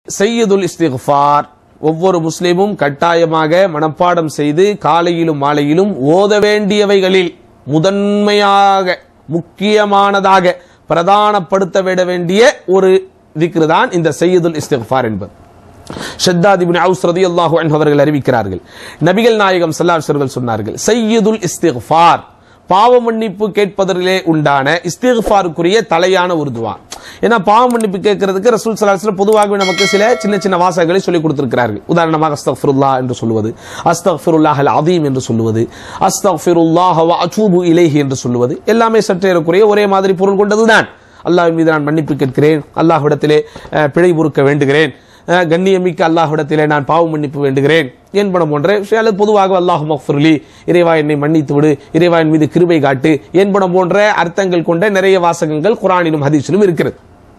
சையதுல் இஸ்திஃபார் ஒவ்வொரு முஸ்லிமும் கட்டாயமாக மனப்பாடம் செய்து காலையிலும் மாலையிலும் ஓத வேண்டியவைகளில் முதன்மையாக முக்கியமானதாக பிரதானப்படுத்த விட வேண்டிய ஒரு திக்ரு தான் இந்த சையதுல் இஸ்திஃபார் என்பது ஷத்தாத் இப்னு அவுஸ் ரலியல்லாஹு அன்ஹு அவர்கள் அறிவிக்கிறார்கள் நபிகள் நாயகம் ஸல்லல்லாஹு அலைஹி வஸல்லம் சொன்னார்கள் சையதுல் இஸ்திஃபார் பாவ மன்னிப்பு கேட்பதிலே உண்டான இஸ்திஃபாருக்குரிய தலையான ஒரு துவா ஏன்னா பாவ மன்னிப்பு கேட்கறதுக்கு ரசூல் ஸல்லல்லாஹு அலைஹி வஸல்லம் பொதுவாகவே நமக்கு சில சின்ன சின்ன வாசகங்களை சொல்லி கொடுத்திருக்கிறார்கள் உதாரணமாக அஸ்தக்ஃபிருல்லாஹ் என்று சொல்லுவது அஸ்தக்ஃபிருல்லாஹ் அல் அதீம் என்று சொல்லுவது அஸ்தக்ஃபிருல்லாஹ் வ அத்தூபு இலைஹி என்று சொல்லுவது எல்லாமே சற்றேறக்குரிய ஒரே மாதிரி பொருள் கொண்டதுதான் அல்லாஹ்வின் மீது நான் மன்னிப்பு கேட்கிறேன் அல்லாஹ்விடத்திலே அஹ், பிழை பொறுக்க வேண்டுகிறேன் அஹ், கண்ணியமிக்க அல்லாஹ்விடத்திலே நான் பாவ மன்னிப்பு வேண்டுகிறேன் என்பன போன்ற விஷயம் அல்லது பொதுவாக அல்லாஹ் மஃபுர்லி இறைவா என்னை மன்னித்து விடு இறைவா என் மீது கிருபை காட்டு என்பன போன்ற அர்த்தங்கள் கொண்ட நிறைய வாசகங்கள் குரானிலும் ஹதீஸிலும் இருக்கிறது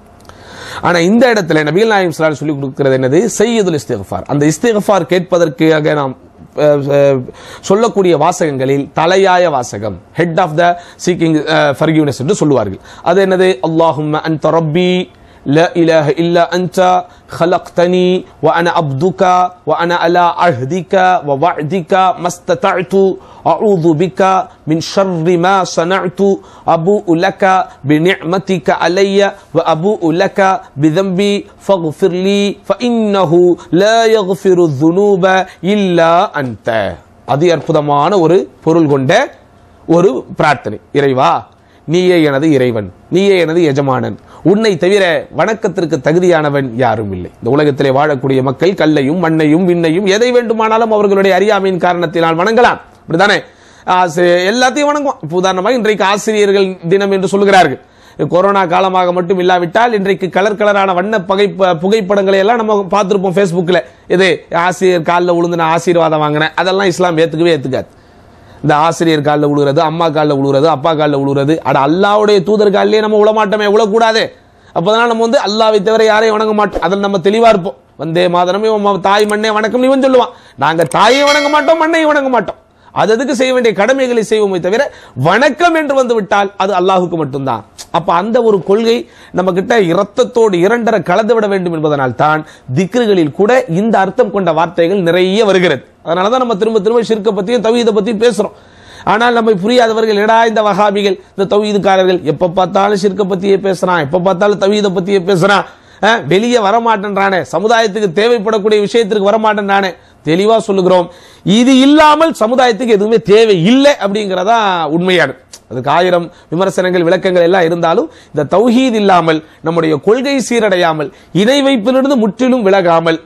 ஆனா இந்த இடத்துல நபிகள் நாயம் ஸல்லல்லாஹு சொல்லி கொடுக்கிறது என்னது சையதுல் இஸ்திஃபார் அந்த இஸ்திஃபார் கேட்பதற்காக நாம் அஹ், அஹ், சொல்லக்கூடிய வாசகங்களில் தலையாய வாசகம் head of the seeking forgiveness என்று சொல்லுவார்கள் அது என்னது அல்லாஹும்ம அன்த ரப்பி لا إله إلا أنت خلقتني وأنا عبدك وأنا على عهدك ووعدك ما استطعت أعوذ بك من شر ما صنعت أبوء لك بنعمتك علي وأبوء لك بذنبي فاغفر لي فإنه لا يغفر الذنوب إلا أنت அதி அற்புதமான ஒரு பொருள் கொண்ட ஒரு பிரார்த்தனை இறைவா நீயே எனது இறைவன் நீயே எனது எஜமானன் உன்னை தவிர வணக்கத்திற்கு தகுதியானவன் யாரும் இல்லை இந்த உலகத்திலே வாழக்கூடிய மக்கள் கல்லையும் மண்ணையும் விண்ணையும் எதை வேண்டுமானாலும் அவர்களுடைய அறியாமையின் காரணத்தினால் வணங்கலாம் அப்படிதானே ஆசி- எல்லாத்தையும் வணங்குவோம் இப்போ உதாரணமாக இன்றைக்கு ஆசிரியர்கள் தினம் என்று சொல்கிறார்கள் கொரோனா காலமாக மட்டும் இல்லாவிட்டால் இன்றைக்கு கலர் கலரான வண்ண பகை புகைப்படங்களை எல்லாம் நம்ம பார்த்திருப்போம் Facebookல இது ஆசிரியர் காலில் விழுந்து நான் ஆசீர்வாதம் வாங்கினேன் அதெல்லாம் இஸ்லாம் ஏத்துக்கவே ஏத்துக்காது இந்த ஆசிரியர் காலில் விழுகிறது அம்மா காலில் விழுகிறது அப்பா காலில் விழுகிறது அட அல்லாவுடைய தூதர் காலிலே நம்ம விழமாட்டோமே விழக்கூடாது அப்பதான் நம்ம வந்து அல்லாவை தவிர யாரையும் வணங்க மாட்டோம் அதில் நம்ம தெளிவா இருப்போம் வந்தே மாதனமே உன் தாய் மண்ணே வணக்கம் இவன் சொல்லுவான் நாங்க தாயை வணங்க மாட்டோம் மண்ணையும் வணங்க மாட்டோம் அது அதுக்கு செய்ய வேண்டிய கடமைகளை செய்வோமே தவிர வணக்கம் என்று வந்து விட்டால் அது அல்லாஹுக்கு மட்டும்தான் அப்ப அந்த ஒரு கொள்கை நம்ம கிட்ட இரத்தத்தோடு இரண்டர கலந்து விட வேண்டும் என்பதனால் தான் திக்ருகளில் கூட இந்த அர்த்தம் கொண்ட வார்த்தைகள் நிறைய வருகிறது அதனாலதான் நம்ம திரும்ப திரும்ப ஷிர்க்க பத்தியும் தவீதை பத்தியும் பேசுறோம் ஆனால் நம்மை புரியாதவர்கள் எடா இந்த வஹாபிகள் இந்த தவீதுக்காரர்கள் எப்ப பார்த்தாலும் ஷிர்க்க பத்தியே பேசுறான் எப்ப பார்த்தாலும் தவீதை பத்தியே பேசுறான் அஹ், வெளியே வரமாட்டேன்றானே சமுதாயத்துக்கு தேவைப்படக்கூடிய விஷயத்திற்கு வரமாட்டேன்றானே தெளிவா சொல்லுகிறோம் இது இல்லாமல் சமுதாயத்துக்கு எதுவுமே தேவை இல்லை அப்படிங்கறதா உண்மையான அதுக்கு ஆயிரம் விமர்சனங்கள் விளக்கங்கள் எல்லாம் இருந்தாலும் இந்த தௌஹீத் இல்லாமல் நம்முடைய கொள்கை சீரடையாமல் இணை வைப்பிலிருந்து முற்றிலும் விலகாமல்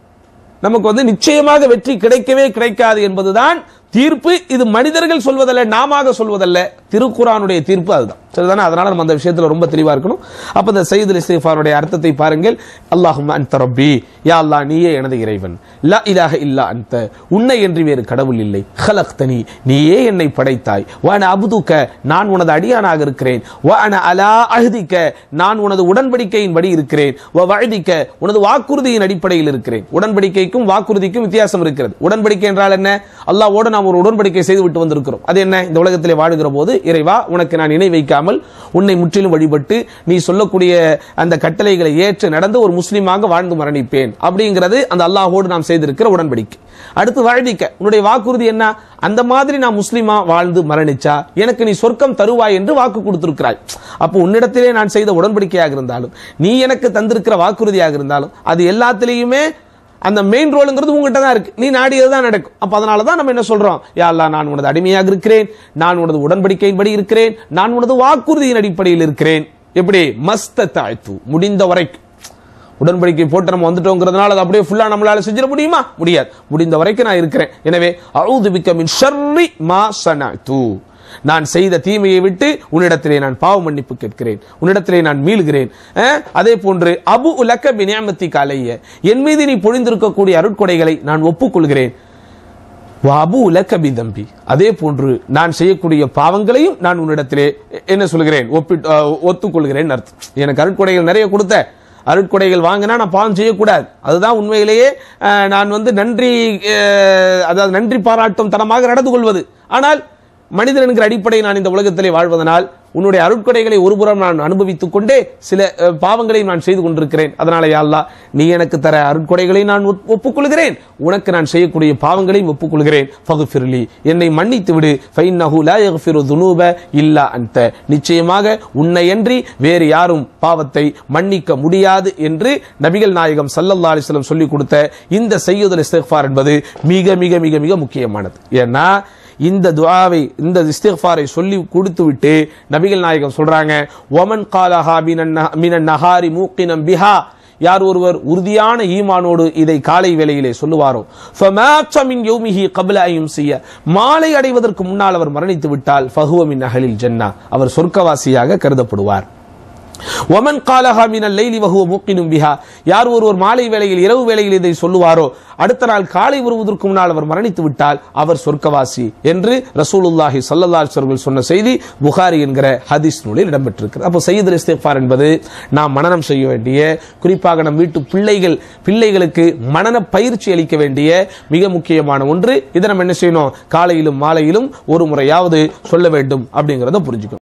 நமக்கு வந்து நிச்சயமாக வெற்றி கிடைக்கவே கிடைக்காது என்பதுதான் தீர்ப்பு இது மனிதர்கள் சொல்வதல்ல நாமாக சொல்வதல்ல திருக்குரானுடைய தீர்ப்பு அதுதான் சரிதானே அதனால நம்ம அந்த விஷயத்துல ரொம்ப தெளிவா இருக்கணும் அப்ப இந்த சையதுல் இஸ்திஃபாருடைய அர்த்தத்தை பாருங்கள் அல்லாஹும் அன்த ரப்பி யா அல்லாஹ் நீயே எனது இறைவன் லா இலாஹ இல்லா அன்த உன்னை என்று வேறு கடவுள் இல்லை ஹலக்தனி நீயே என்னை படைத்தாய் வான அபுதுக்க நான் உனது அடியானாக இருக்கிறேன் வான அலா அஹ்திக்க நான் உனது உடன்படிக்கையின்படி இருக்கிறேன் வ வஅதிக்க உனது வாக்குறுதியின் அடிப்படையில் இருக்கிறேன் உடன்படிக்கைக்கும் வாக்குறுதிக்கும் வித்தியாசம் இருக்கிறது உடன்படிக்கை என்றால் என்ன அல்லாஹ்வோடு நாம் ஒரு உடன்படிக்கை செய்து விட்டு வந்திருக்கிறோம் அது என்ன இந்த உலகத்திலே வாழுகிற போது இறைவா உனக்கு நான் இணை வைக்காமல் உன்னை முற்றிலும் வழிபட்டு நீ சொல்லக்கூடிய அந்த கட்டளைகளை ஏற்று நடந்து ஒரு முஸ்லீமாக வாழ்ந்து மரணிப்பேன் அப்படிங்கிறது அந்த அல்லாஹ்வோடு நாம் செய்திருக்கிற உடன்படிக்கை அடுத்து வாழ்திக்க உன்னுடைய வாக்குறுதி என்ன அந்த மாதிரி நான் முஸ்லீமா வாழ்ந்து மரணிச்சா எனக்கு நீ சொர்க்கம் தருவாய் என்று வாக்கு கொடுத்திருக்கிறாய் அப்போ உன்னிடத்திலே நான் செய்த உடன்படிக்கையாக இருந்தாலும் நீ எனக்கு தந்திருக்கிற வாக்குறுதியாக இருந்தாலும் அது எல்லாத்திலையுமே அந்த மெயின் ரோலுங்கிறது உங்ககிட்ட தான் இருக்கு நீ நாடியது தான் நடக்கும் அப்ப அதனால தான் நம்ம என்ன சொல்றோம் யா அல்லாஹ் நான் உனது அடிமையாக இருக்கிறேன் நான் உனது உடன்படிக்கையின்படி இருக்கிறேன் நான் உனது வாக்குறுதியின் அடிப்படையில் இருக்கிறேன் எப்படி மஸ்த தாழ்த்து முடிந்த வரைக்கும் உடன்படிக்கை போட்டு நம்ம வந்துட்டோங்கிறதுனால அது அப்படியே ஃபுல்லா நம்மளால செஞ்சிட முடியுமா முடியாது முடிந்த வரைக்கும் நான் இருக்கிறேன் எனவே அவுது பிக்க மின் ஷர்ரி மா சனது நான் செய்த தீமையை விட்டு உன்னிடத்திலே நான் பாவ மன்னிப்பு கேட்கிறேன் உன்னிடத்திலே நான் மீளுகிறேன் அஹ், அதே போன்று அபு உலக்க பினியாமத்தி காலைய என் மீது நீ பொழிந்திருக்கக்கூடிய அருட்கொடைகளை நான் ஒப்புக்கொள்கிறேன் வாபு உலக்கபி தம்பி அதே போன்று நான் செய்யக்கூடிய பாவங்களையும் நான் உன்னிடத்திலே என்ன சொல்கிறேன் ஒப்பிட்டு அஹ், ஒத்துக்கொள்கிறேன் அர்த்தம் எனக்கு அருட்கொடைகள் நிறைய கொடுத்த அருட்கொடைகள் வாங்கினா நான் பாவம் செய்யக்கூடாது அதுதான் உண்மையிலேயே அஹ், நான் வந்து நன்றி அஹ், அதாவது நன்றி பாராட்டும் தனமாக நடந்து கொள்வது ஆனால் மனிதன் என்கிற அடிப்படையில் நான் இந்த உலகத்திலே வாழ்வதனால் உன்னுடைய அருட்கொடைகளை ஒருபுறம் நான் அனுபவித்துக் கொண்டே சில அஹ், பாவங்களை நான் செய்து கொண்டிருக்கிறேன் அதனால யா அல்லாஹ் நீ எனக்கு தர அருட்கொடைகளை நான் ஒப்- ஒப்புக்கொள்கிறேன் உனக்கு நான் செய்யக்கூடிய பாவங்களையும் ஒப்புக்கொள்கிறேன் ஃபகுஃபிர்லி என்னை மன்னித்து விடு ஃபைன்னஹு லா யக்ஃபிரு துனூப இல்லா அன்த நிச்சயமாக உன்னையன்றி வேறு யாரும் பாவத்தை மன்னிக்க முடியாது என்று நபிகள் நாயகம் ஸல்லல்லாஹு அலைஹி வஸல்லம் சொல்லிக் கொடுத்த இந்த சையதுல் இஸ்திக்ஃபார் என்பது மிக மிக மிக மிக முக்கியமானது ஏன்னா இந்த துஆவை இந்த இஸ்திக்ஃபாரை சொல்லி கொடுத்து விட்டு நபிகள் நாயகம் சொல்றாங்க ஒமன் காலஹா மினன் நஹ- மினன் நஹாரி மூக்கினம் பிஹா யார் ஒருவர் உறுதியான ஈமானோடு இதை காலை வேளையிலே சொல்லுவாரோ ஃபமாத்த மின் யௌமிஹி கப்ல அன் யும்சிய மாலை அடைவதற்கு முன்னால் அவர் மரணித்து விட்டால் ஃபஹுவ மின் அஹலில் ஜன்னா அவர் சொர்க்கவாசியாக கருதப்படுவார் ஒமன் காலஹா மினல் லைலி வஹுவ மூக்கினும் பிஹா யார் ஒருவர் மாலை வேளையில் இரவு வேளையில் இதை சொல்லுவாரோ அடுத்த நாள் காலை வருவதற்கு முன்னால் அவர் மரணித்து விட்டால் அவர் சொர்க்கவாசி என்று ரசூலுல்லாஹி ஸல்லல்லாஹு அலைஹி வஸல்லம் சொன்ன செய்தி புகாரி என்கிற ஹதீஸ் நூலில் இடம்பெற்றிருக்கிறது அப்போ சையதுல் இஸ்திக்ஃபார் என்பது நாம் மனனம் செய்ய வேண்டிய குறிப்பாக நம் வீட்டு பிள்ளைகள் பிள்ளைகளுக்கு மனன பயிற்சி அளிக்க வேண்டிய மிக முக்கியமான ஒன்று இதை நம்ம என்ன செய்யணும் காலையிலும் மாலையிலும் ஒரு முறையாவது சொல்ல வேண்டும் அப்படிங்கறத புரிஞ்சுக்கணும்